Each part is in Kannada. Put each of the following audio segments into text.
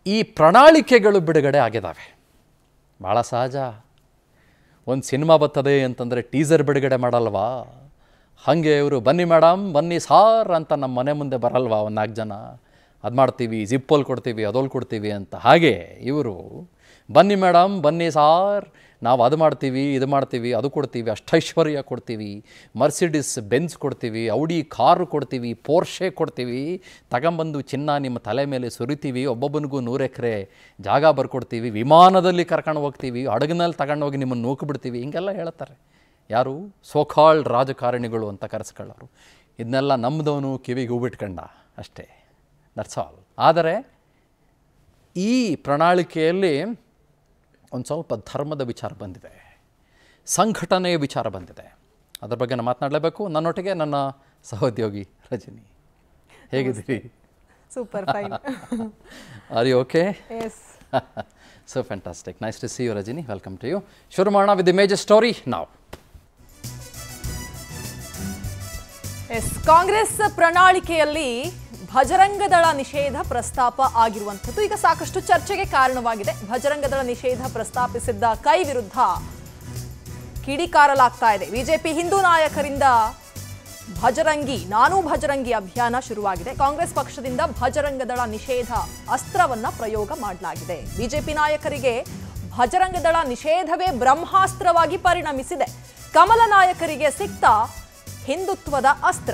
ಈ ಪ್ರಣಾಳಿಕೆಗಳು ಬಿಡುಗಡೆ ಆಗಿದ್ದಾವೆ ಭಾಳ ಸಹಜ ಒಂದು ಸಿನಿಮಾ ಬರ್ತದೆ ಅಂತಂದರೆ ಟೀಸರ್ ಬಿಡುಗಡೆ ಮಾಡಲ್ವಾ ಹಾಗೆ ಇವರು ಬನ್ನಿ ಮೇಡಮ್ ಬನ್ನಿ ಸಾರ್ ಅಂತ ನಮ್ಮ ಮನೆ ಮುಂದೆ ಬರಲ್ವಾ ಒಂದು ನಾಲ್ಕು ಜನ ಅದು ಮಾಡ್ತೀವಿ ಜಿಪ್ಪಲ್ಲಿ ಕೊಡ್ತೀವಿ ಅದೊಲ್ಲಿ ಕೊಡ್ತೀವಿ ಅಂತ ಹಾಗೆ ಇವರು ಬನ್ನಿ ಮೇಡಮ್ ಬನ್ನಿ ಸಾರ್ ನಾವು ಅದು ಮಾಡ್ತೀವಿ ಇದು ಮಾಡ್ತೀವಿ ಅದು ಕೊಡ್ತೀವಿ ಅಷ್ಟೈಶ್ವರ್ಯ ಕೊಡ್ತೀವಿ ಮರ್ಸಿಡಿಸ್ ಬೆನ್ಸ್ ಕೊಡ್ತೀವಿ ಔಡಿ ಕಾರು ಕೊಡ್ತೀವಿ ಪೋರ್ಷೆ ಕೊಡ್ತೀವಿ ತಗೊಂಬಂದು ಚಿನ್ನ ನಿಮ್ಮ ತಲೆ ಮೇಲೆ ಸುರಿತೀವಿ ಒಬ್ಬೊಬ್ಬನಿಗೂ ನೂರು ಎಕರೆ ಜಾಗ ಬರ್ಕೊಡ್ತೀವಿ ವಿಮಾನದಲ್ಲಿ ಕರ್ಕೊಂಡು ಹೋಗ್ತೀವಿ ಹಡಗಿನಲ್ಲಿ ತಗೊಂಡು ಹೋಗಿ ನಿಮ್ಮನ್ನು ನೂಕಿಬಿಡ್ತೀವಿ ಹಿಂಗೆಲ್ಲ ಹೇಳ್ತಾರೆ ಯಾರು ಸೋಕಾಳ್ ರಾಜಕಾರಣಿಗಳು ಅಂತ ಕರೆಸ್ಕೊಳ್ಳೋರು ಇದನ್ನೆಲ್ಲ ನಮ್ಮದವನು ಕಿವಿಗೆ ಹೂಬಿಟ್ಕಂಡ ಅಷ್ಟೇ ದಟ್ಸ್ ಆಲ್ ಆದರೆ ಈ ಪ್ರಣಾಳಿಕೆಯಲ್ಲಿ ಒಂದು ಸ್ವಲ್ಪ ಧರ್ಮದ ವಿಚಾರ ಬಂದಿದೆ ಸಂಘಟನೆಯ ವಿಚಾರ ಬಂದಿದೆ ಅದ್ರ ಬಗ್ಗೆ ನಾನು ಮಾತನಾಡಲೇಬೇಕು ನನ್ನೊಟ್ಟಿಗೆ ನನ್ನ ಸಹೋದ್ಯೋಗಿ ರಜನಿ ಹೇಗಿದ್ದೀರಿ super fine are you okay yes so fantastic nice to see you Rajani welcome to you ಶುರು ಮಾಡೋಣ ವಿತ್ ದಿ ಮೇಜರ್ ಸ್ಟೋರಿ ನಾವು ಎಸ್ ಕಾಂಗ್ರೆಸ್ ಪ್ರಣಾಳಿಕೆಯಲ್ಲಿ ಭಜರಂಗದಳ ನಿಷೇಧ ಪ್ರಸ್ತಾಪ ಆಗಿರುವಂಥದ್ದು ಈಗ ಸಾಕಷ್ಟು ಚರ್ಚೆಗೆ ಕಾರಣವಾಗಿದೆ ಭಜರಂಗದಳ ನಿಷೇಧ ಪ್ರಸ್ತಾಪಿಸಿದ್ದ ಕೈ ವಿರುದ್ಧ ಕಿಡಿಕಾರಲಾಗ್ತಾ ಇದೆ ಬಿಜೆಪಿ ಹಿಂದೂ ನಾಯಕರಿಂದ ಭಜರಂಗಿ ನಾನೂ ಭಜರಂಗಿ ಅಭಿಯಾನ ಶುರುವಾಗಿದೆ ಕಾಂಗ್ರೆಸ್ ಪಕ್ಷದಿಂದ ಭಜರಂಗದಳ ನಿಷೇಧ ಅಸ್ತ್ರವನ್ನ ಪ್ರಯೋಗ ಮಾಡಲಾಗಿದೆ ಬಿಜೆಪಿ ನಾಯಕರಿಗೆ ಭಜರಂಗದಳ ನಿಷೇಧವೇ ಬ್ರಹ್ಮಾಸ್ತ್ರವಾಗಿ ಪರಿಣಮಿಸಿದೆ ಕಮಲ ನಾಯಕರಿಗೆ ಸಿಕ್ತ ಹಿಂದುತ್ವದ ಅಸ್ತ್ರ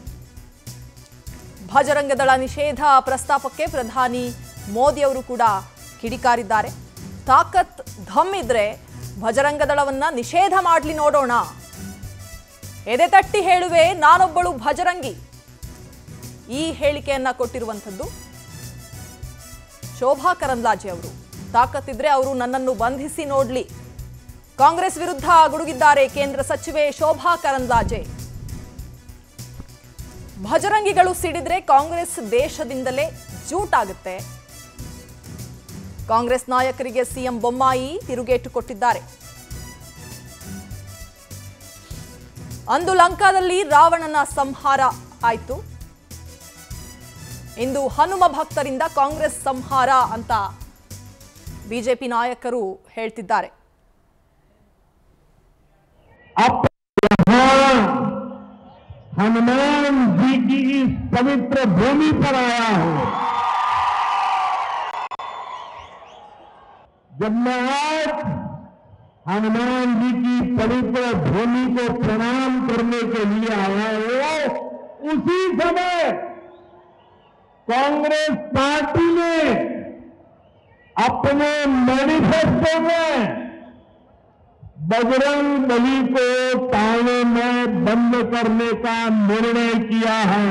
ಭಜರಂಗದಳ ನಿಷೇಧ ಪ್ರಸ್ತಾಪಕ್ಕೆ ಪ್ರಧಾನಿ ಮೋದಿ ಅವರು ಕೂಡ ಕಿಡಿಕಾರಿದ್ದಾರೆ ತಾಕತ್ ಧಮ್ ಇದ್ರೆ ಭಜರಂಗದಳವನ್ನ ನಿಷೇಧ ಮಾಡ್ಲಿ ನೋಡೋಣ ಎದೆ ತಟ್ಟಿ ಹೇಳುವೆ ನಾನೊಬ್ಬಳು ಭಜರಂಗಿ ಈ ಹೇಳಿಕೆಯನ್ನ ಕೊಟ್ಟಿರುವಂಥದ್ದು ಶೋಭಾ ಕರಂದ್ಲಾಜೆ ಅವರು ತಾಕತ್ತಿದ್ರೆ ಅವರು ನನ್ನನ್ನು ಬಂಧಿಸಿ ನೋಡ್ಲಿ ಕಾಂಗ್ರೆಸ್ ವಿರುದ್ಧ ಗುಡುಗಿದ್ದಾರೆ ಕೇಂದ್ರ ಸಚಿವೆ ಶೋಭಾ ಕರಂದ್ಲಾಜೆ ಭಜರಂಗಿಗಳು ಸಿಡಿದ್ರೆ ಕಾಂಗ್ರೆಸ್ ದೇಶದಿಂದಲೇ ಜೂಟಾಗುತ್ತೆ ಕಾಂಗ್ರೆಸ್ ನಾಯಕರಿಗೆ ಸಿಎಂ ಬೊಮ್ಮಾಯಿ ತಿರುಗೇಟು ಕೊಟ್ಟಿದ್ದಾರೆ ಅಂದು ಲಂಕಾದಲ್ಲಿ ರಾವಣನ ಸಂಹಾರ ಆಯಿತು ಇಂದು ಹನುಮ ಭಕ್ತರಿಂದ ಕಾಂಗ್ರೆಸ್ ಸಂಹಾರ ಅಂತ ಬಿಜೆಪಿ ನಾಯಕರು ಹೇಳ್ತಿದ್ದಾರೆ अब यहाँ हनुमान जी की इस पवित्र भूमि पर आया हूं जब मैं आज हनुमान जी की पवित्र भूमि को प्रणाम करने के लिए आया हूं उसी समय कांग्रेस पार्टी ने अपने मैनिफेस्टो में बजरंग बली को ताने में बंद करने का निर्णय किया है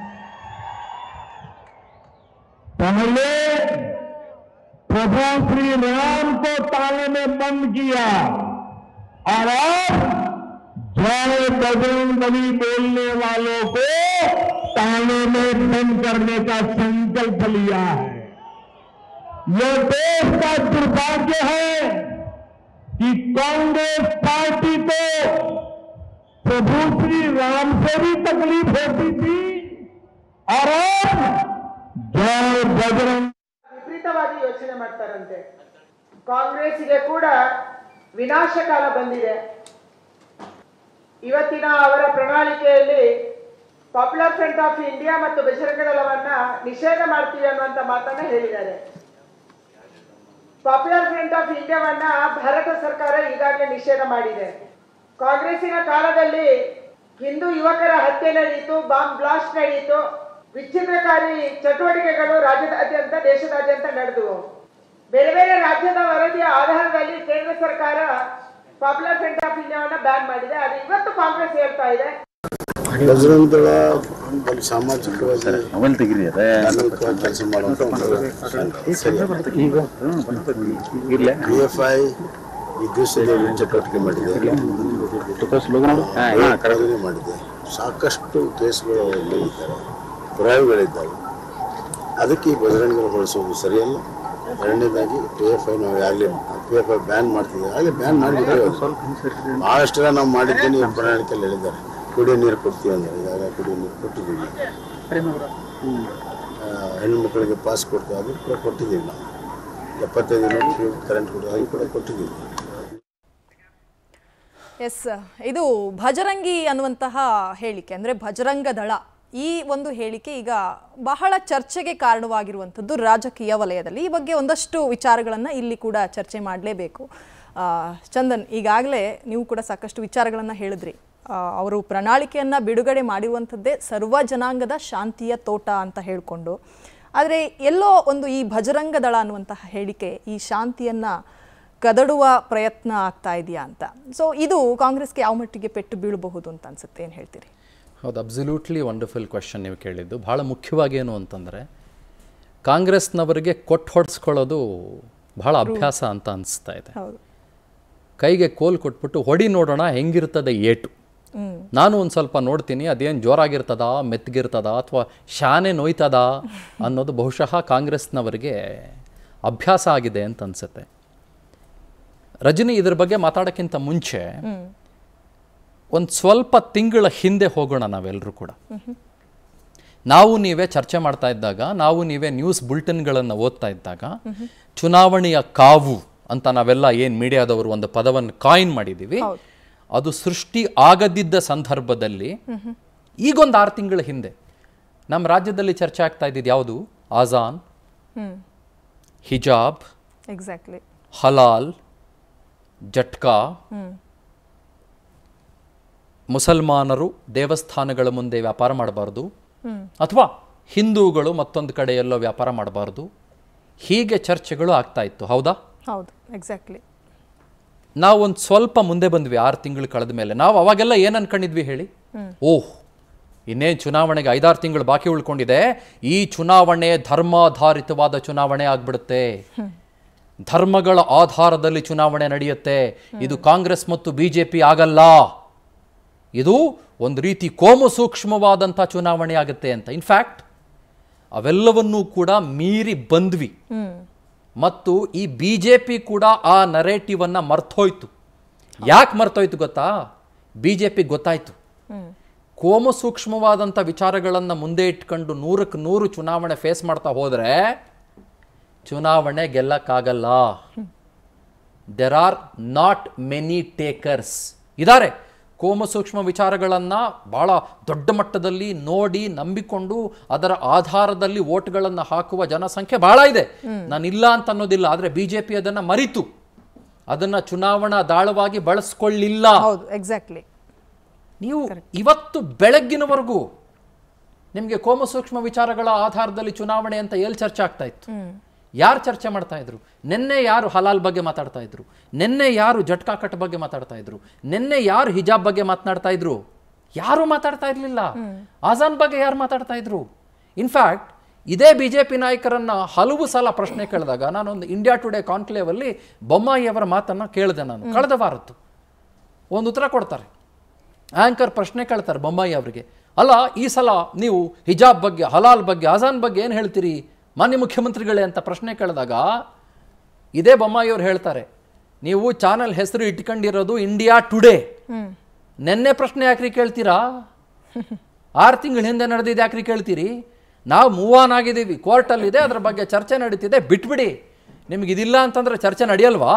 पहले प्रभु श्री राम को ताले में बंद किया और अब जय बजरंग बली बोलने वालों को ताले में बंद करने का संकल्प लिया है यह देश का दुर्भाग्य है कि कांग्रेस पार्टी को प्रभु श्री राम से भी तकलीफ होती थी और अब जय बजरंग ವಿಪರೀತವಾಗಿ ಯೋಚನೆ ಮಾಡ್ತಾರಂತೆ ಕಾಂಗ್ರೆಸ್ಸಿಗೆ ಕೂಡ ವಿನಾಶಕಾಲ ಬಂದಿದೆ ಇವತ್ತಿನ ಅವರ ಪ್ರಣಾಳಿಕೆಯಲ್ಲಿ ಪಾಪ್ಯುಲರ್ ಫ್ರಂಟ್ ಆಫ್ ಇಂಡಿಯಾ ಮತ್ತು ಬಜರಂಗ ದಳವನ್ನ ನಿಷೇಧ ಮಾಡ್ತೀವಿ ಅನ್ನುವಂತ ಮಾತನ್ನ ಹೇಳಿದ್ದಾರೆ ಪಾಪ್ಯುಲರ್ ಫ್ರಂಟ್ ಆಫ್ ಇಂಡಿಯಾವನ್ನ ಭಾರತ ಸರ್ಕಾರ ಈಗಾಗಲೇ ನಿಷೇಧ ಮಾಡಿದೆ ಕಾಂಗ್ರೆಸ್ಸಿನ ಕಾಲದಲ್ಲಿ ಹಿಂದೂ ಯುವಕರ ಹತ್ಯೆ ನಡೆಯಿತು ಬಾಂಬ್ ಬ್ಲಾಸ್ಟ್ ನಡೆಯಿತು ವಿಚ್ಛಿನ್ನಕಾರಿ ಚಟುವಟಿಕೆಗಳು ರಾಜ್ಯದಾದ್ಯಂತ ದೇಶದಾದ್ಯಂತ ನಡೆದವು ಬೇರೆ ಬೇರೆ ರಾಜ್ಯದ ವರದಿಯ ಆಧಾರದಲ್ಲಿ ಕೇಂದ್ರ ಸರ್ಕಾರ ಪಾಪ್ಯುಲರ್ ಫ್ರಂಟ್ ಆಫ್ ಇಂಡಿಯಾವನ್ನ ಬ್ಯಾನ್ ಮಾಡಿದೆ ಅದು ಇವತ್ತು ಕಾಂಗ್ರೆಸ್ ಹೇಳ್ತಾ ಇದೆ ಬಜರಂಗ ದಳ ಒಂದು ಸಾಮಾಜಿಕವಾಗಿ ಧಾರ್ಮಿಕವಾಗಿ ಕೆಲಸ ಮಾಡುವಂತ ಪಿ ಎಫ್ ಐ ಈ ದೇಶದಲ್ಲಿ ಚಟುವಟಿಕೆ ಮಾಡಿದೆ ಕಡಿಮೆ ಮಾಡಿದೆ ಸಾಕಷ್ಟು ಕೇಸ್ಗಳು ನಡೀತಾರೆ ಪುರಾವೆಗಳಿದ್ದಾವೆ ಅದಕ್ಕೆ ಈ ಬಜರಂಗಗಳು ಬಳಸೋದು ಸರಿಯಲ್ಲ ಎರಡನೇದಾಗಿ ಪಿ ಎಫ್ ಐ ನಾವು ಆಗಲಿ ಪಿ ಎಫ್ ಐ ಬ್ಯಾನ್ ಮಾಡ್ತಿದ್ದೀವಿ ಆಗಲೇ ಬ್ಯಾನ್ ಮಾಡಿದ್ದೇವೆ ಭಾಳಷ್ಟು ಜನ ನಾವು ಮಾಡಿದ್ದೇನೆ ಈ ಪ್ರಣಾಳಿಕೆಯಲ್ಲಿ ಹೇಳಿದ್ದಾರೆ ಕುಡಿಯೋ ನೀರು ಕೊಡ್ತೀವಿ ಅಂದ್ರೆ ಈಗಾಗಲೇ ಕುಡಿಯೋ ನೀರು ಕೊಟ್ಟಿದ್ದೀವಿ ಆ, ಹೆಣ್ಮಕ್ಳಿಗೆ ಪಾಸ್ ಕೊಡ್ತೀವಿ ಅದು ಕೂಡ ಕೊಟ್ಟಿದ್ದೀವಿ ನಾವು ಎಪ್ಪತ್ತೈದು ಯೂನಿಟ್ ಕರೆಂಟ್ ಕೊಡಿ ಅದು ಕೂಡ ಕೊಟ್ಟಿದ್ದೀವಿ ಎಸ್ ಇದು ಭಜರಂಗಿ ಅನ್ನುವಂತಹ ಹೇಳಿಕೆ ಅಂದರೆ ಭಜರಂಗ ದಳ ಈ ಒಂದು ಹೇಳಿಕೆ ಈಗ ಬಹಳ ಚರ್ಚೆಗೆ ಕಾರಣವಾಗಿರುವಂಥದ್ದು ರಾಜಕೀಯ ವಲಯದಲ್ಲಿ ಈ ಬಗ್ಗೆ ಒಂದಷ್ಟು ವಿಚಾರಗಳನ್ನು ಇಲ್ಲಿ ಕೂಡ ಚರ್ಚೆ ಮಾಡಲೇಬೇಕು ಆ, ಚಂದನ್ ಈಗಾಗಲೇ ನೀವು ಕೂಡ ಸಾಕಷ್ಟು ವಿಚಾರಗಳನ್ನು ಹೇಳಿದ್ರಿ ಆ, ಅವರು ಪ್ರಣಾಳಿಕೆಯನ್ನು ಬಿಡುಗಡೆ ಮಾಡಿರುವಂಥದ್ದೇ ಸರ್ವ ಜನಾಂಗದ ಶಾಂತಿಯ ತೋಟ ಅಂತ ಹೇಳಿಕೊಂಡು ಆದರೆ ಎಲ್ಲೋ ಒಂದು ಈ ಭಜರಂಗ ದಳ ಅನ್ನುವಂತಹ ಹೇಳಿಕೆ ಈ ಶಾಂತಿಯನ್ನು ಕದಡುವ ಪ್ರಯತ್ನ ಆಗ್ತಾ ಇದೆಯಾ ಅಂತ ಸೊ ಇದು ಕಾಂಗ್ರೆಸ್ಗೆ ಯಾವ ಮಟ್ಟಿಗೆ ಪೆಟ್ಟು ಬೀಳಬಹುದು ಅಂತ ಅನ್ಸುತ್ತೆ ಏನು ಹೇಳ್ತೀರಿ ಹೌದು ಅಬ್ಸಲ್ಯೂಟ್ಲಿ ವಂಡರ್ಫುಲ್ ಕ್ವೆಶನ್ ನೀವು ಕೇಳಿದ್ದು ಭಾಳ ಮುಖ್ಯವಾಗಿ ಏನು ಅಂತಂದರೆ ಕಾಂಗ್ರೆಸ್ನವರಿಗೆ ಕೊಟ್ಟು ಹೊಡೆಸ್ಕೊಳ್ಳೋದು ಭಾಳ ಅಭ್ಯಾಸ ಅಂತ ಅನಿಸ್ತಾ ಇದೆ ಹೌದು ಕೈಗೆ ಕೋಲ್ ಕೊಟ್ಬಿಟ್ಟು ಹೊಡಿ ನೋಡೋಣ ಹೆಂಗಿರ್ತದೆ ಏಟು ನಾನು ಒಂದು ಸ್ವಲ್ಪ ನೋಡ್ತೀನಿ ಅದೇನು ಜೋರಾಗಿರ್ತದ ಮೆತ್ತಗಿರ್ತದ ಅಥವಾ ಶಾನೆ ನೋಯ್ತದ ಅನ್ನೋದು ಬಹುಶಃ ಕಾಂಗ್ರೆಸ್ನವರಿಗೆ ಅಭ್ಯಾಸ ಆಗಿದೆ ಅಂತ ಅನ್ಸುತ್ತೆ ರಜನಿ ಇದ್ರ ಬಗ್ಗೆ ಮಾತಾಡೋಕ್ಕಿಂತ ಮುಂಚೆ ಒಂದು ಸ್ವಲ್ಪ ತಿಂಗಳ ಹಿಂದೆ ಹೋಗೋಣ ನಾವೆಲ್ಲರೂ ಕೂಡ ನಾವು ನೀವೇ ಚರ್ಚೆ ಮಾಡ್ತಾ ಇದ್ದಾಗ ನಾವು ನೀವೇ ನ್ಯೂಸ್ ಬುಲೆಟಿನ್ಗಳನ್ನು ಓದ್ತಾ ಇದ್ದಾಗ ಚುನಾವಣೆಯ ಕಾವು ಅಂತ ನಾವೆಲ್ಲ ಏನು ಮೀಡಿಯಾದವರು ಒಂದು ಪದವನ್ನು ಕಾಯಿನ್ ಮಾಡಿದ್ದೀವಿ ಅದು ಸೃಷ್ಟಿ ಆಗದಿದ್ದ ಸಂದರ್ಭದಲ್ಲಿ ಈಗೊಂದು ಆರು ತಿಂಗಳ ಹಿಂದೆ ನಮ್ಮ ರಾಜ್ಯದಲ್ಲಿ ಚರ್ಚೆ ಆಗ್ತಾ ಇದ್ದಿದ್ದು ಯಾವುದು ಆಜಾನ್ ಹಿಜಾಬ್ ಎಕ್ಸಾಕ್ಟ್ಲಿ ಹಲಾಲ್ ಜಟ್ಕಾ ಮುಸಲ್ಮಾನರು ದೇವಸ್ಥಾನಗಳ ಮುಂದೆ ವ್ಯಾಪಾರ ಮಾಡಬಾರ್ದು ಅಥವಾ ಹಿಂದೂಗಳು ಮತ್ತೊಂದು ಕಡೆ ಎಲ್ಲೋ ವ್ಯಾಪಾರ ಮಾಡಬಾರ್ದು ಹೀಗೆ ಚರ್ಚೆಗಳು ಆಗ್ತಾ ಇತ್ತು ಹೌದಾ ಹೌದು ಎಕ್ಸಾಕ್ಟ್ಲಿ ನಾವು ಒಂದು ಸ್ವಲ್ಪ ಮುಂದೆ ಬಂದ್ವಿ ಆರು ತಿಂಗಳು ಕಳೆದ ಮೇಲೆ ನಾವು ಅವಾಗೆಲ್ಲ ಏನು ಅನ್ಕೊಂಡಿದ್ವಿ ಹೇಳಿ ಓಹ್ ಇನ್ನೇನು ಚುನಾವಣೆಗೆ ಐದಾರು ತಿಂಗಳು ಬಾಕಿ ಉಳ್ಕೊಂಡಿದೆ ಈ ಚುನಾವಣೆ ಧರ್ಮಾಧಾರಿತವಾದ ಚುನಾವಣೆ ಆಗ್ಬಿಡುತ್ತೆ ಧರ್ಮಗಳ ಆಧಾರದಲ್ಲಿ ಚುನಾವಣೆ ನಡೆಯುತ್ತೆ ಇದು ಕಾಂಗ್ರೆಸ್ ಮತ್ತು ಬಿಜೆಪಿ ಆಗಲ್ಲ ಇದು ಒಂದು ರೀತಿ ಕೋಮು ಸೂಕ್ಷ್ಮವಾದಂಥ ಚುನಾವಣೆ ಆಗುತ್ತೆ ಅಂತ ಇನ್ಫ್ಯಾಕ್ಟ್ ಅವೆಲ್ಲವನ್ನೂ ಕೂಡ ಮೀರಿ ಬಂದ್ವಿ ಮತ್ತು ಈ ಬಿ ಜೆ ಪಿ ಕೂಡ ಆ ನರೇಟಿವನ್ನು ಮರ್ತೋಯ್ತು ಯಾಕೆ ಮರ್ತೋಯ್ತು ಗೊತ್ತಾ ಬಿ ಜೆ ಪಿ ಗೊತ್ತಾಯ್ತು ಕೋಮು ಸೂಕ್ಷ್ಮವಾದಂಥ ವಿಚಾರಗಳನ್ನು ಮುಂದೆ ಇಟ್ಕೊಂಡು ನೂರಕ್ಕೆ ನೂರು ಚುನಾವಣೆ ಫೇಸ್ ಮಾಡ್ತಾ ಹೋದರೆ ಚುನಾವಣೆ ಗೆಲ್ಲಕ್ಕಾಗಲ್ಲ there are not many takers ಇದ್ದಾರೆ ಕೋಮು ಸೂಕ್ಷ್ಮ ವಿಚಾರಗಳನ್ನು ಭಾಳ ದೊಡ್ಡ ಮಟ್ಟದಲ್ಲಿ ನೋಡಿ ನಂಬಿಕೊಂಡು ಅದರ ಆಧಾರದಲ್ಲಿ ವೋಟ್ಗಳನ್ನು ಹಾಕುವ ಜನಸಂಖ್ಯೆ ಬಹಳ ಇದೆ ನಾನು ಇಲ್ಲ ಅಂತ ಅನ್ನೋದಿಲ್ಲ ಆದರೆ ಬಿ ಜೆ ಪಿ ಅದನ್ನು ಮರಿತು ಅದನ್ನು ಚುನಾವಣಾ ದಾಳವಾಗಿ ಬಳಸ್ಕೊಳ್ಳಿಲ್ಲ ಹೌದು ಎಕ್ಸಾಕ್ಟ್ಲಿ ನೀವು ಇವತ್ತು ಬೆಳಗ್ಗಿನವರೆಗೂ ನಿಮಗೆ ಕೋಮು ಸೂಕ್ಷ್ಮ ವಿಚಾರಗಳ ಆಧಾರದಲ್ಲಿ ಚುನಾವಣೆ ಅಂತ ಎಲ್ಲಿ ಚರ್ಚೆ ಆಗ್ತಾ ಇತ್ತು ಯಾರು ಚರ್ಚೆ ಮಾಡ್ತಾ ಇದ್ರು ನಿನ್ನೆ ಯಾರು ಹಲಾಲ್ ಬಗ್ಗೆ ಮಾತಾಡ್ತಾ ಇದ್ರು ನಿನ್ನೆ ಯಾರು ಜಟ್ಕಾ ಕಟ್ ಬಗ್ಗೆ ಮಾತಾಡ್ತಾ ಇದ್ರು ನಿನ್ನೆ ಯಾರು ಹಿಜಾಬ್ ಬಗ್ಗೆ ಮಾತನಾಡ್ತಾ ಇದ್ರು ಯಾರು ಮಾತಾಡ್ತಾ ಇರಲಿಲ್ಲ ಆಜಾನ್ ಬಗ್ಗೆ ಯಾರು ಮಾತಾಡ್ತಾ ಇದ್ರು ಇನ್ಫ್ಯಾಕ್ಟ್ ಇದೇ ಬಿ ಜೆ ಪಿ ನಾಯಕರನ್ನ ಹಲವು ಸಲ ಪ್ರಶ್ನೆ ಕೇಳಿದಾಗ ನಾನೊಂದು ಇಂಡಿಯಾ ಟುಡೇ ಕಾನ್ಕ್ಲೇವ್ ಅಲ್ಲಿ ಬೊಮ್ಮಾಯಿಯವರ ಮಾತನ್ನ ಕೇಳಿದೆ ನಾನು ಕಳೆದ ವಾರದ್ದು ಒಂದು ಉತ್ತರ ಕೊಡ್ತಾರೆ ಆಂಕರ್ ಪ್ರಶ್ನೆ ಕೇಳ್ತಾರೆ ಬೊಮ್ಮಾಯಿ ಅವರಿಗೆ ಅಲ್ಲ ಈ ಸಲ ನೀವು ಹಿಜಾಬ್ ಬಗ್ಗೆ ಹಲಾಲ್ ಬಗ್ಗೆ ಅಜಾನ್ ಬಗ್ಗೆ ಏನು ಹೇಳ್ತೀರಿ ಮಾನ್ಯ ಮುಖ್ಯಮಂತ್ರಿಗಳೇ ಅಂತ ಪ್ರಶ್ನೆ ಕೇಳಿದಾಗ ಇದೇ ಬೊಮ್ಮಾಯಿ ಅವ್ರು ಹೇಳ್ತಾರೆ ನೀವು ಚಾನಲ್ ಹೆಸರು ಇಟ್ಕೊಂಡಿರೋದು ಇಂಡಿಯಾ ಟುಡೇ ನೆನ್ನೆ ಪ್ರಶ್ನೆ ಯಾಕ್ರಿ ಕೇಳ್ತೀರಾ ಆರು ತಿಂಗಳ ಹಿಂದೆ ನಡೆದಿದ್ದು ಯಾಕ್ರಿ ಕೇಳ್ತೀರಿ ನಾವು ಮೂವ್ ಆನ್ ಆಗಿದ್ದೀವಿ ಕೋರ್ಟಲ್ಲಿದೆ ಅದ್ರ ಬಗ್ಗೆ ಚರ್ಚೆ ನಡೀತಿದೆ ಬಿಟ್ಬಿಡಿ ನಿಮ್ಗೆ ಇದಿಲ್ಲ ಅಂತಂದ್ರೆ ಚರ್ಚೆ ನಡೆಯಲ್ವಾ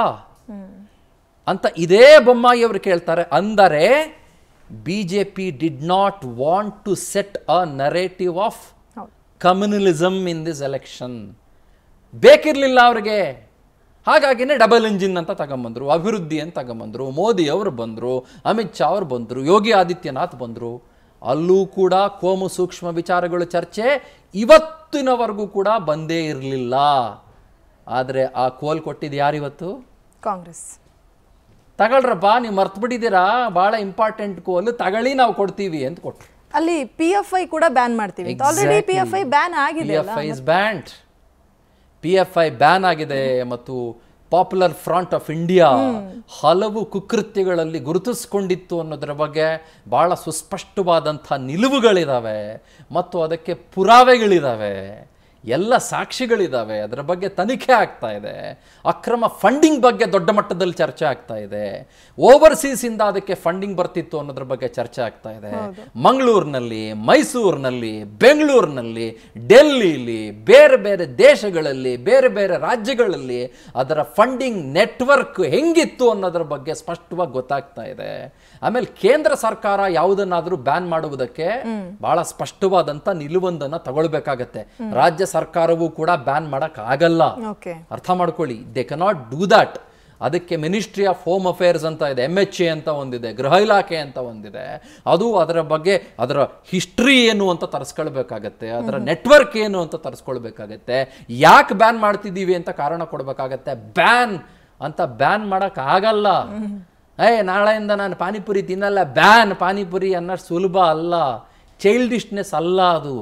ಅಂತ ಇದೇ ಬೊಮ್ಮಾಯಿಯವರು ಕೇಳ್ತಾರೆ ಅಂದರೆ B J P did not want to set a narrative of communalism in this election ಬೇಕಿರಲಿಲ್ಲ ಅವ್ರಿಗೆ ಹಾಗಾಗಿನೇ ಡಬಲ್ ಇಂಜಿನ್ ಅಂತ ತಗೊಂಬಂದ್ರು ಅಭಿವೃದ್ಧಿ ಅಂತ ತಗೊಂಬಂದ್ರು ಮೋದಿ ಅವರು ಬಂದರು ಅಮಿತ್ ಶಾ ಅವರು ಬಂದರು ಯೋಗಿ ಆದಿತ್ಯನಾಥ್ ಬಂದರು ಅಲ್ಲೂ ಕೂಡ ಕೋಮು ಸೂಕ್ಷ್ಮ ವಿಚಾರಗಳು ಚರ್ಚೆ ಇವತ್ತಿನವರೆಗೂ ಕೂಡ ಬಂದೇ ಇರಲಿಲ್ಲ ಆದರೆ ಆ ಕೋಲ್ ಕೊಟ್ಟಿದ್ದು ಯಾರಿವತ್ತು ಕಾಂಗ್ರೆಸ್ ತಗೊಳ್ರಪ್ಪ ನೀವು ಮರ್ತು ಬಿಟ್ಟಿದ್ದೀರಾ ಭಾಳ ಇಂಪಾರ್ಟೆಂಟ್ ಕೋಲ್ ತಗೊಳ್ಳಿ ನಾವು ಕೊಡ್ತೀವಿ ಅಂತ ಕೊಟ್ರು ಅಲ್ಲಿ ಪಿ ಎಫ್ ಐ ಕೂಡ ಬ್ಯಾನ್ ಮಾಡ್ತೀವಿ already P F I ban ಆಗಿದೆ ಪಿ ಅಲ್ಲ F I is banned P F I ban ಆಗಿದೆ ಮತ್ತು ಪಾಪ್ಯುಲರ್ ಫ್ರಂಟ್ ಆಫ್ ಇಂಡಿಯಾ ಹಲವು ಕುಕೃತ್ಯಗಳಲ್ಲಿ ಗುರುತಿಸ್ಕೊಂಡಿತ್ತು ಅನ್ನೋದರ ಬಗ್ಗೆ ಬಹಳ ಸುಸ್ಪಷ್ಟವಾದಂಥ ನಿಲುವುಗಳಿದಾವೆ ಮತ್ತು ಅದಕ್ಕೆ ಪುರಾವೆಗಳಿದಾವೆ ಎಲ್ಲ ಸಾಕ್ಷಿಗಳಿದ್ದಾವೆ ಅದರ ಬಗ್ಗೆ ತನಿಖೆ ಆಗ್ತಾ ಇದೆ ಅಕ್ರಮ ಫಂಡಿಂಗ್ ಬಗ್ಗೆ ದೊಡ್ಡ ಮಟ್ಟದಲ್ಲಿ ಚರ್ಚೆ ಆಗ್ತಾ ಇದೆ ಓವರ್ಸೀಸ್ ಇಂದ ಅದಕ್ಕೆ ಫಂಡಿಂಗ್ ಬರ್ತಿತ್ತು ಅನ್ನೋದ್ರ ಬಗ್ಗೆ ಚರ್ಚೆ ಆಗ್ತಾ ಇದೆ ಮಂಗಳೂರಿನಲ್ಲಿ ಮೈಸೂರಿನಲ್ಲಿ ಬೆಂಗಳೂರಿನಲ್ಲಿ ಡೆಲ್ಲಿಲಿ ಬೇರೆ ಬೇರೆ ದೇಶಗಳಲ್ಲಿ ಬೇರೆ ಬೇರೆ ರಾಜ್ಯಗಳಲ್ಲಿ ಅದರ ಫಂಡಿಂಗ್ ನೆಟ್ವರ್ಕ್ ಹೆಂಗಿತ್ತು ಅನ್ನೋದ್ರ ಬಗ್ಗೆ ಸ್ಪಷ್ಟವಾಗಿ ಗೊತ್ತಾಗ್ತಾ ಇದೆ ಆಮೇಲೆ ಕೇಂದ್ರ ಸರ್ಕಾರ ಯಾವುದನ್ನಾದ್ರೂ ಬ್ಯಾನ್ ಮಾಡುವುದಕ್ಕೆ ಬಹಳ ಸ್ಪಷ್ಟವಾದಂತ ನಿಲುವೊಂದನ್ನ ತಗೊಳ್ಬೇಕಾಗತ್ತೆ ರಾಜ್ಯ ಸರ್ಕಾರವೂ ಕೂಡ ಬ್ಯಾನ್ ಮಾಡಕ್ ಆಗಲ್ಲ ಓಕೆ ಅರ್ಥ ಮಾಡ್ಕೊಳ್ಳಿ ದೇ ಕೆನಾಟ್ ಡೂ ದಟ್ ಅದಕ್ಕೆ ಮಿನಿಸ್ಟ್ರಿ ಆಫ್ ಹೋಮ್ ಅಫೇರ್ಸ್ ಅಂತ ಇದೆ ಎಮ್ ಎಚ್ ಎ ಅಂತ ಒಂದಿದೆ ಗೃಹ ಇಲಾಖೆ ಅಂತ ಒಂದಿದೆ ಅದು ಅದರ ಬಗ್ಗೆ ಅದರ ಹಿಸ್ಟ್ರಿ ಏನು ಅಂತ ತರಿಸ್ಕೊಳ್ಬೇಕಾಗತ್ತೆ ಅದರ ನೆಟ್ವರ್ಕ್ ಏನು ಅಂತ ತರಿಸ್ಕೊಳ್ಬೇಕಾಗತ್ತೆ ಯಾಕೆ ಬ್ಯಾನ್ ಮಾಡ್ತಿದ್ದೀವಿ ಅಂತ ಕಾರಣ ಕೊಡ್ಬೇಕಾಗತ್ತೆ ಬ್ಯಾನ್ ಅಂತ ಬ್ಯಾನ್ ಮಾಡಕ್ ಆಗಲ್ಲ ಏ ನಾಳೆಯಿಂದ ನಾನು ಪಾನಿಪುರಿ ತಿನ್ನಲ್ಲ ಬ್ಯಾನ್ ಪಾನಿಪುರಿ ಅನ್ನೋಷ್ಟು ಸುಲಭ ಅಲ್ಲ ಚೈಲ್ಡಿಶ್ನೆಸ್ ಅಲ್ಲ ಅದು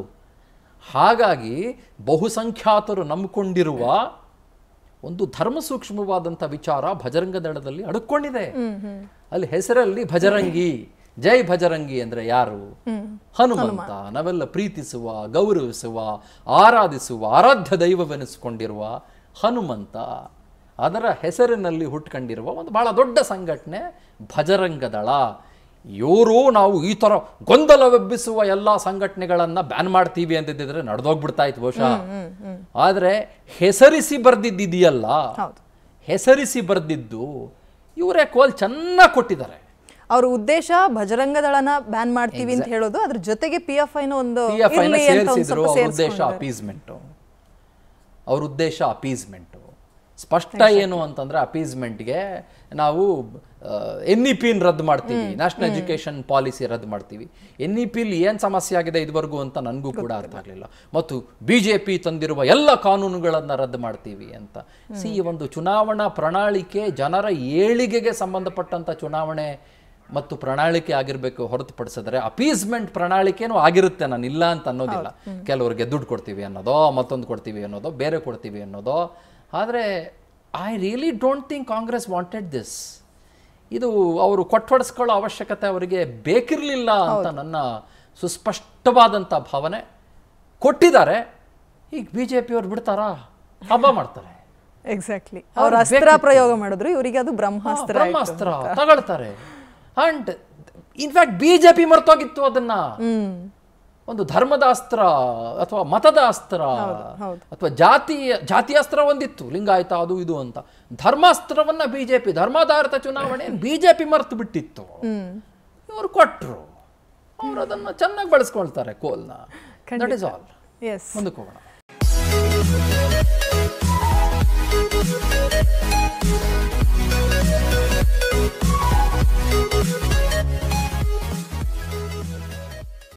ಹಾಗಾಗಿ ಬಹುಸಂಖ್ಯಾತರು ನಂಬಿಕೊಂಡಿರುವ ಒಂದು ಧರ್ಮ ಸೂಕ್ಷ್ಮವಾದಂಥ ವಿಚಾರ ಭಜರಂಗ ದಳದಲ್ಲಿ ಅಡಕೊಂಡಿದೆ ಅಲ್ಲಿ ಹೆಸರಲ್ಲಿ ಭಜರಂಗಿ ಜೈ ಭಜರಂಗಿ ಅಂದ್ರೆ ಯಾರು ಹನುಮಂತ ನಾವೆಲ್ಲ ಪ್ರೀತಿಸುವ ಗೌರವಿಸುವ ಆರಾಧಿಸುವ ಆರಾಧ್ಯ ದೈವವೆನಿಸಿಕೊಂಡಿರುವ ಹನುಮಂತ ಅದರ ಹೆಸರಿನಲ್ಲಿ ಹುಟ್ಕೊಂಡಿರುವ ಒಂದು ಬಹಳ ದೊಡ್ಡ ಸಂಘಟನೆ ಭಜರಂಗ ದಳ ಇವರು ನಾವು ಈ ಥರ ಗೊಂದಲವೆಬ್ಬಿಸುವ ಎಲ್ಲ ಸಂಘಟನೆಗಳನ್ನ ಬ್ಯಾನ್ ಮಾಡ್ತೀವಿ ಅಂತಿದ್ದಿದ್ರೆ ನಡೆದೋಗ್ಬಿಡ್ತಾ ಇತ್ತು ಬಹುಶಃ ಆದರೆ ಹೆಸರಿಸಿ ಬರ್ದಿದ್ದಿದೆಯಲ್ಲ ಹೌದು ಹೆಸರಿಸಿ ಬರ್ದಿದ್ದು ಇವರೇ ಕೋಲ್ ಚೆನ್ನಾಗಿ ಕೊಟ್ಟಿದ್ದಾರೆ ಅವ್ರ ಉದ್ದೇಶ ಭಜರಂಗ ದಳನ ಬ್ಯಾನ್ ಮಾಡ್ತೀವಿ ಅಂತ ಹೇಳೋದು ಅದ್ರ ಜೊತೆಗೆ ಪಿ ಎಫ್ ಐನ ಒಂದು ಪಿ ಎಫ್ ಐನ ಇರ್ಲಿ ಅಂತ ಒಂದ್ ಸೇರಿಸಿದ್ರು ಸ್ವಲ್ಪ ಅವ್ರ ಉದ್ದೇಶ ಸೇರ್ಸ್ಕೊಂಡಿದ್ದಾರೆ. ಅಪೀಸ್ಮೆಂಟು ಅವ್ರ ಉದ್ದೇಶ ಅಪೀಸ್ಮೆಂಟು ಸ್ಪಷ್ಟ ಏನು ಅಂತಂದ್ರೆ ಅಪೀಸ್ಮೆಂಟ್ಗೆ ನಾವು ಎನ್ ಇ ಪಿನ್ ರದ್ದು ಮಾಡ್ತೀವಿ ನ್ಯಾಷನಲ್ ಎಜುಕೇಶನ್ ಪಾಲಿಸಿ ರದ್ದು ಮಾಡ್ತೀವಿ ಎನ್ ಇ ಪಿಲಿ ಏನು ಸಮಸ್ಯೆ ಆಗಿದೆ ಇದುವರೆಗೂ ಅಂತ ನನಗೂ ಕೂಡ ಅರ್ಥ ಆಗಲಿಲ್ಲ ಮತ್ತು ಬಿ ಜೆ ಪಿ ತಂದಿರುವ ಎಲ್ಲ ಕಾನೂನುಗಳನ್ನು ರದ್ದು ಮಾಡ್ತೀವಿ ಅಂತ ಸಿ ಒಂದು ಚುನಾವಣಾ ಪ್ರಣಾಳಿಕೆ ಜನರ ಏಳಿಗೆಗೆ ಸಂಬಂಧಪಟ್ಟಂತ ಚುನಾವಣೆ ಮತ್ತು ಪ್ರಣಾಳಿಕೆ ಆಗಿರಬೇಕು ಹೊರತುಪಡಿಸಿದ್ರೆ ಅಪೀಸ್ಮೆಂಟ್ ಪ್ರಣಾಳಿಕೆನೂ ಆಗಿರುತ್ತೆ ನಾನು ಇಲ್ಲ ಅಂತ ಅನ್ನೋದಿಲ್ಲ ಕೆಲವರಿಗೆ ದುಡ್ಡು ಕೊಡ್ತೀವಿ ಅನ್ನೋದೋ ಮತ್ತೊಂದು ಕೊಡ್ತೀವಿ ಅನ್ನೋದೋ ಬೇರೆ ಕೊಡ್ತೀವಿ ಅನ್ನೋದೋ ಆದರೆ I really don't think Congress wanted this ಇದು ಅವರು ಕೊಟ್ಟೊಡಿಸ್ಕೊಳ್ಳೋ ಅವಶ್ಯಕತೆ ಅವರಿಗೆ ಬೇಕಿರಲಿಲ್ಲ ಅಂತ ನನ್ನ ಸುಸ್ಪಷ್ಟವಾದಂಥ ಭಾವನೆ ಕೊಟ್ಟಿದ್ದಾರೆ ಈಗ ಬಿ ಜೆ ಪಿಯವ್ರು ಬಿಡ್ತಾರಾ ಹಬ್ಬ ಮಾಡ್ತಾರೆ ಎಕ್ಸಾಕ್ಟ್ಲಿ ಅವ್ರ ಅಸ್ತ್ರ ಪ್ರಯೋಗ ಮಾಡಿದ್ರು ಇವರಿಗೆ ಅದು ಬ್ರಹ್ಮಾಸ್ತ್ರ ಆಯ್ತು. ಬ್ರಹ್ಮಾಸ್ತ್ರ ತಗೊಳ್ತಾರೆ ಅಂಡ್ ಇನ್ಫ್ಯಾಕ್ಟ್ ಬಿಜೆಪಿ ಮರ್ತೋಗಿತ್ತು ಅದನ್ನ ಒಂದು ಧರ್ಮದ ಅಸ್ತ್ರ ಅಥವಾ ಮತದ ಅಸ್ತ್ರ ಅಥವಾ ಜಾತಿಯ ಜಾತಿ ಅಸ್ತ್ರ ಒಂದಿತ್ತು ಲಿಂಗಾಯತ ಅದು ಇದು ಅಂತ ಧರ್ಮಾಸ್ತ್ರವನ್ನ ಬಿಜೆಪಿ ಧರ್ಮಾಧಾರಿತ ಚುನಾವಣೆ ಬಿಜೆಪಿ ಮರ್ತು ಬಿಟ್ಟಿತ್ತು ಇವರು ಕೊಟ್ರು ಅವ್ರು ಅದನ್ನ ಚೆನ್ನಾಗಿ ಬಳಸ್ಕೊಳ್ತಾರೆ ಕೋಲ್ನ ದಟ್ ಇಸ್ ಆಲ್ ಎಸ್ ಮುಂದಕ್ಕೆ ಹೋಗೋಣ Thank you.